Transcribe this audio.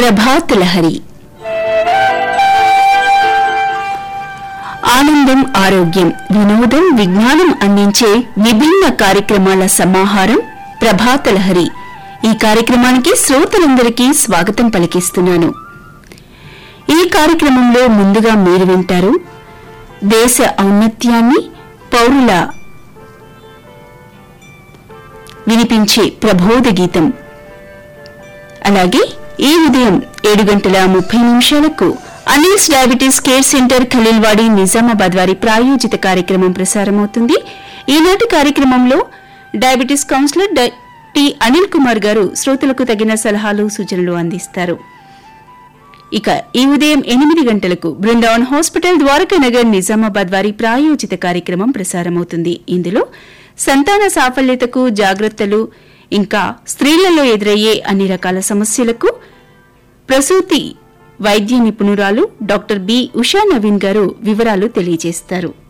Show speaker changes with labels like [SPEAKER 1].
[SPEAKER 1] ప్రభాత్ లహరి ఆనందం ఆరోగ్యం వినోదం విజ్ఞానం అందించే విభిన్న కార్యక్రమాల సమాహారం ప్రభాత లహరి ఈ కార్యక్రమానికి శ్రోతలందరికీ స్వాగతం పలికిస్తున్నాను ఈ కార్యక్రమంలో ముందుగా మీరు వింటారు దేశ ఔన్నత్యాన్ని పౌరుల వినిపించే ప్రబోధ గీతం అలాగే ఈ ఉదయం ఏడు గంటల ముప్పై నిమిషాలకు Anil's diabetes care centre Khaleelwadi Nizamabad వారి ప్రాయోజిత కార్యక్రమం ప్రసారమవుతుంది ఈనాటి కార్యక్రమంలో డయాబెటీస్ కౌన్సిలర్ డా- టి అనిల్ కుమార్ గారు శ్రోతలకు తగిన సలహాలు సూచనలు అందిస్తారు ఇక ఈ ఉదయం ఎనిమిది గంటలకు బృందావన్ హాస్పిటల్ ద్వారకానగర్ నిజామాబాద్ వారి ప్రాయోజిత కార్యక్రమం ప్రసారమవుతుంది ఇందులో సంతాన సాఫల్యతకు జాగ్రత్తలు ఇంకా స్త్రీలలో ఎదురయ్యే అన్ని రకాల సమస్యలకు ప్రసూతి వైద్య నిపుణురాలు డాక్టర్ బి ఉషా నవీన్ గారు వివరాలు తెలియజేస్తారు